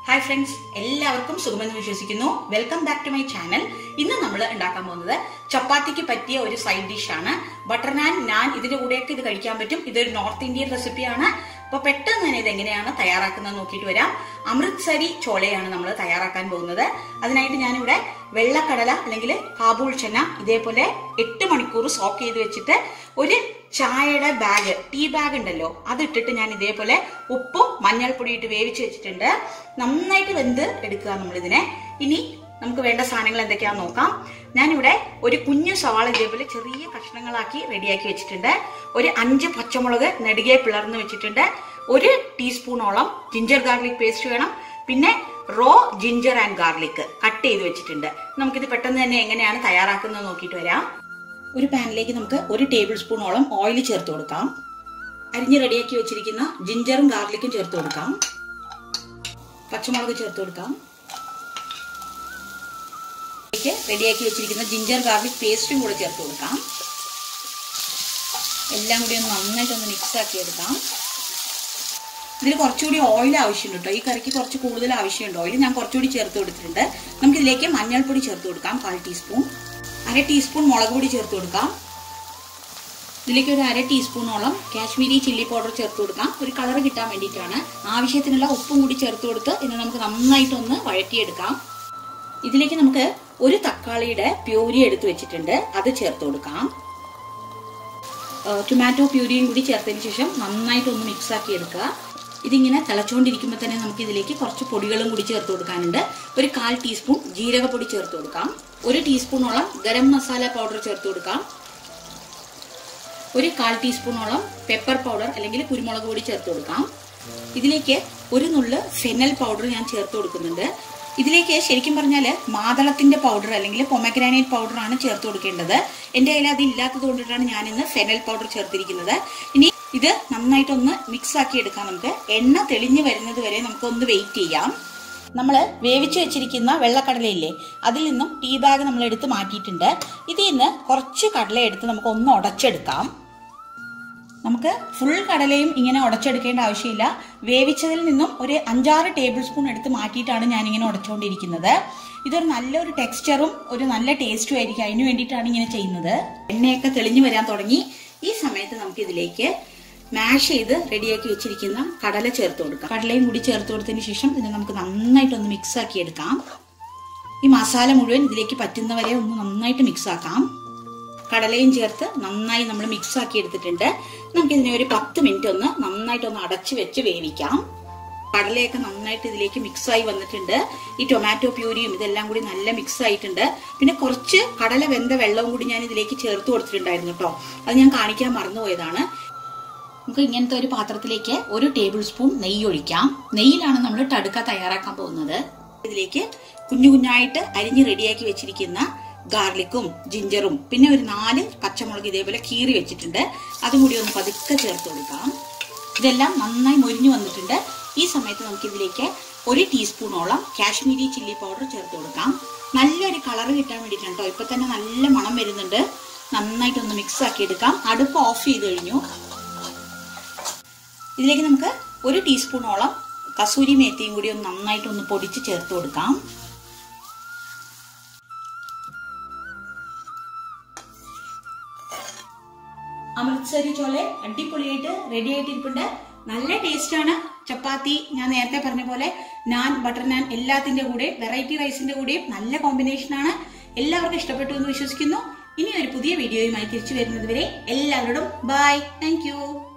hi friends എല്ലാവർക്കും സുഖമെന്ന് വിശ്വസിക്കുന്നു welcome back to my channel ഇന്ന് നമ്മൾ ഉണ്ടാക്കാൻ പോകുന്നത് ചപ്പാത്തിക്ക് പറ്റിയ ഒരു സൈഡ് ഡിഷാണ് ബട്ടർ നാൻ നാൻ ഇതിന്റെ കൂടെയൊക്കെ ഇത് കഴിക്കാൻ പറ്റും ഇതൊരു നോർത്ത് ഇന്ത്യൻ റെസിപ്പിയാണ് അപ്പൊ പെട്ടെന്ന് തന്നെ ഇത് എങ്ങനെയാണ് തയ്യാറാക്കുന്നത് നോക്കിയിട്ട് വരാം അമൃത്സരി ചോളയാണ് നമ്മൾ തയ്യാറാക്കാൻ പോകുന്നത് അതിനായിട്ട് ഞാനിവിടെ വെള്ളക്കടല അല്ലെങ്കിൽ കാബൂൾ ചന ഇതേപോലെ എട്ട് മണിക്കൂർ സോക്ക് ചെയ്ത് വെച്ചിട്ട് ഒരു ചായയുടെ ബാഗ് ടീ ബാഗ് ഉണ്ടല്ലോ അതിട്ടിട്ട് ഞാൻ ഇതേപോലെ ഉപ്പും മഞ്ഞൾപ്പൊടി ഇട്ട് വേവിച്ച് വെച്ചിട്ടുണ്ട് നന്നായിട്ട് വെന്ത് എടുക്കുക നമ്മൾ ഇതിനെ ഇനി നമുക്ക് വേണ്ട സാധനങ്ങൾ എന്തൊക്കെയാണെന്ന് നോക്കാം ഞാനിവിടെ ഒരു കുഞ്ഞു സവാള ഇതേപോലെ ചെറിയ കഷ്ണങ്ങളാക്കി റെഡിയാക്കി വെച്ചിട്ടുണ്ട് ഒരു അഞ്ച് പച്ചമുളക് നെടുകെ പിളർന്ന് വെച്ചിട്ടുണ്ട് ഒരു ടീസ്പൂണോളം ജിഞ്ചർ ഗാർലിക് പേസ്റ്റ് വേണം പിന്നെ raw ginger and garlic cut ചെയ്ത് വെച്ചിട്ടുണ്ട് നമുക്കിത് പെട്ടെന്ന് തന്നെ എങ്ങനെയാണ് തയ്യാറാക്കുന്നത് നോക്കിയിട്ട് വരാം ഒരു പാനിലേക്ക് നമുക്ക് ഒരു ടേബിൾ സ്പൂണോളം ഓയിൽ ചേർത്ത് കൊടുക്കാം അരിഞ്ഞ് റെഡിയാക്കി വെച്ചിരിക്കുന്ന ജിഞ്ചറും ഗാർലിക്കും ചേർത്ത് കൊടുക്കാം പച്ചമുളക് ചേർത്ത് കൊടുക്കാം റെഡിയാക്കി വെച്ചിരിക്കുന്ന ജിഞ്ചർ ഗാർലിക് പേസ്റ്റും കൂടെ ചേർത്ത് കൊടുക്കാം എല്ലാം കൂടി ഒന്ന് നന്നായിട്ടൊന്ന് മിക്സ് ആക്കി എടുക്കാം ഇതിൽ കുറച്ചുകൂടി ഓയിൽ ആവശ്യമുണ്ട് കേട്ടോ ഈ കറിക്ക് കുറച്ച് കൂടുതൽ ആവശ്യമുണ്ട് ഓയിൽ ഞാൻ കുറച്ചുകൂടി ചേർത്ത് കൊടുത്തിട്ടുണ്ട് നമുക്ക് ഇതിലേക്ക് മഞ്ഞൾപ്പൊടി ചേർത്ത് കൊടുക്കാം കാൽ ടീസ്പൂൺ അര ടീസ്പൂൺ മുളക് പൊടി ചേർത്ത് കൊടുക്കാം ഇതിലേക്ക് ഒരു അര ടീസ്പൂണോളം കാശ്മീരി ചില്ലി പൗഡർ ചേർത്ത് കൊടുക്കാം ഒരു കളർ കിട്ടാൻ വേണ്ടിയിട്ടാണ് ആവശ്യത്തിനുള്ള ഉപ്പും കൂടി ചേർത്ത് കൊടുത്ത് ഇന്ന് നമുക്ക് നന്നായിട്ടൊന്ന് വഴറ്റിയെടുക്കാം ഇതിലേക്ക് നമുക്ക് ഒരു തക്കാളിയുടെ പ്യൂരി എടുത്ത് വെച്ചിട്ടുണ്ട് അത് ചേർത്ത് കൊടുക്കാം ടൊമാറ്റോ പ്യൂരിയും കൂടി ചേർത്തതിന് ശേഷം നന്നായിട്ടൊന്ന് മിക്സ് ആക്കി എടുക്കുക ഇതിങ്ങനെ തിളച്ചുകൊണ്ടിരിക്കുമ്പോൾ തന്നെ നമുക്ക് ഇതിലേക്ക് കുറച്ച് പൊടികളും കൂടി ചേർത്ത് കൊടുക്കാനുണ്ട് ഒരു കാൽ ടീസ്പൂൺ ജീരകപ്പൊടി ചേർത്ത് കൊടുക്കാം ഒരു ടീസ്പൂണോളം ഗരം മസാല പൗഡർ ചേർത്ത് കൊടുക്കാം ഒരു കാൽ ടീസ്പൂണോളം പെപ്പർ പൗഡർ അല്ലെങ്കിൽ കുരുമുളക് പൊടി ചേർത്ത് കൊടുക്കാം ഇതിലേക്ക് ഒരു നുള്ള് ഫെനൽ പൗഡർ ഞാൻ ചേർത്ത് കൊടുക്കുന്നുണ്ട് ഇതിലേക്ക് ശരിക്കും പറഞ്ഞാൽ മാതളത്തിന്റെ പൗഡർ അല്ലെങ്കിൽ പൊമഗ്രാനൈറ്റ് പൗഡർ ആണ് ചേർത്ത് കൊടുക്കേണ്ടത് എൻ്റെ കയ്യിൽ അത് ഇല്ലാത്തത് കൊണ്ടിട്ടാണ് ഞാൻ ഇന്ന് ഫെനൽ പൗഡർ ചേർത്തിരിക്കുന്നത് ഇനി ഇത് നന്നായിട്ടൊന്ന് മിക്സ് ആക്കി എടുക്കാം നമുക്ക് എണ്ണ തെളിഞ്ഞു വരുന്നത് വരെ നമുക്കൊന്ന് വെയിറ്റ് ചെയ്യാം നമ്മൾ വേവിച്ച് വെച്ചിരിക്കുന്ന വെള്ളക്കടലയില്ലേ അതിൽ നിന്നും ടീ ബാഗ് നമ്മൾ എടുത്ത് മാറ്റിയിട്ടുണ്ട് ഇതിൽ നിന്ന് കുറച്ച് കടല എടുത്ത് നമുക്ക് ഒന്ന് ഉടച്ചെടുക്കാം നമുക്ക് ഫുൾ കടലയും ഇങ്ങനെ ഉടച്ചെടുക്കേണ്ട ആവശ്യമില്ല വേവിച്ചതിൽ നിന്നും ഒരു അഞ്ചാറ് ടേബിൾ സ്പൂൺ എടുത്ത് മാറ്റിയിട്ടാണ് ഞാൻ ഇങ്ങനെ ഉടച്ചുകൊണ്ടിരിക്കുന്നത് ഇതൊരു നല്ലൊരു ടെക്സ്ചറും ഒരു നല്ല ടേസ്റ്റും ആയിരിക്കും അതിന് വേണ്ടിയിട്ടാണ് ഇങ്ങനെ ചെയ്യുന്നത് എണ്ണയൊക്കെ തെളിഞ്ഞു വരാൻ തുടങ്ങി ഈ സമയത്ത് നമുക്ക് ഇതിലേക്ക് മാഷ് ചെയ്ത് റെഡിയാക്കി വെച്ചിരിക്കുന്ന കടല ചേർത്ത് കൊടുക്കാം കടലയും കൂടി ചേർത്ത് കൊടുത്തതിന് ശേഷം ഇതിനെ നമുക്ക് നന്നായിട്ടൊന്ന് മിക്സ് ആക്കി എടുക്കാം ഈ മസാല മുഴുവൻ ഇതിലേക്ക് പറ്റുന്നവരെ ഒന്ന് നന്നായിട്ട് മിക്സ് ആക്കാം കടലയും ചേർത്ത് നന്നായി നമ്മൾ മിക്സ് ആക്കി എടുത്തിട്ടുണ്ട് നമുക്ക് ഇതിനെ ഒരു പത്ത് മിനിറ്റ് ഒന്ന് നന്നായിട്ട് ഒന്ന് അടച്ചു വെച്ച് വേവിക്കാം കടലയൊക്കെ നന്നായിട്ട് ഇതിലേക്ക് മിക്സ് ആയി വന്നിട്ടുണ്ട് ഈ ടൊമാറ്റോ പ്യൂരിയും ഇതെല്ലാം കൂടി നല്ല മിക്സ് ആയിട്ടുണ്ട് പിന്നെ കുറച്ച് കടല വെന്ത വെള്ളവും കൂടി ഞാൻ ഇതിലേക്ക് ചേർത്ത് കൊടുത്തിട്ടുണ്ടായിരുന്നു കേട്ടോ അത് ഞാൻ കാണിക്കാൻ മറന്നുപോയതാണ് നമുക്ക് ഇങ്ങനത്തെ ഒരു പാത്രത്തിലേക്ക് ഒരു ടേബിൾ സ്പൂൺ നെയ്യ് ഒഴിക്കാം നെയ്യിലാണ് നമ്മൾ ടടുക്ക തയ്യാറാക്കാൻ പോകുന്നത് ഇതിലേക്ക് കുഞ്ഞു കുഞ്ഞായിട്ട് അരിഞ്ഞ് റെഡിയാക്കി വെച്ചിരിക്കുന്ന ഗാർലിക്കും ജിഞ്ചറും പിന്നെ ഒരു നാല് പച്ചമുളക് ഇതേപോലെ കീറി വെച്ചിട്ടുണ്ട് അതും കൂടി ഒന്ന് പതുക്കെ ചേർത്ത് കൊടുക്കാം ഇതെല്ലാം നന്നായി മൊരിഞ്ഞു വന്നിട്ടുണ്ട് ഈ സമയത്ത് നമുക്ക് ഇതിലേക്ക് ഒരു ടീസ്പൂണോളം കാശ്മീരി ചില്ലി പൗഡർ ചേർത്ത് കൊടുക്കാം നല്ലൊരു കളർ കിട്ടാൻ വേണ്ടിയിട്ടാണ് കേട്ടോ ഇപ്പൊ തന്നെ നല്ല മണം വരുന്നുണ്ട് നന്നായിട്ടൊന്ന് മിക്സ് ആക്കി എടുക്കാം അടുപ്പ് ഓഫ് ചെയ്ത് കഴിഞ്ഞു ഇതിലേക്ക് നമുക്ക് ഒരു ടീസ്പൂണോളം കസൂരി മേത്തിയും കൂടി ഒന്ന് നന്നായിട്ട് ഒന്ന് പൊടിച്ച് ചേർത്ത് കൊടുക്കാം അമൃത്സരി ചോലെ അടിപൊളിയായിട്ട് റെഡി ആയിട്ടിരിപ്പുണ്ട് നല്ല ടേസ്റ്റ് ആണ് ചപ്പാത്തി ഞാൻ നേരത്തെ പറഞ്ഞ പോലെ നാൻ ബട്ടർ നാൻ എല്ലാത്തിന്റെ കൂടെ വെറൈറ്റി റൈസിന്റെ കൂടെയും നല്ല കോമ്പിനേഷൻ ആണ് എല്ലാവർക്കും ഇഷ്ടപ്പെട്ടു എന്ന് വിശ്വസിക്കുന്നു ഇനി ഒരു പുതിയ വീഡിയോയുമായി തിരിച്ചു വരുന്നത് വരെ എല്ലാവരോടും ബൈ താങ്ക്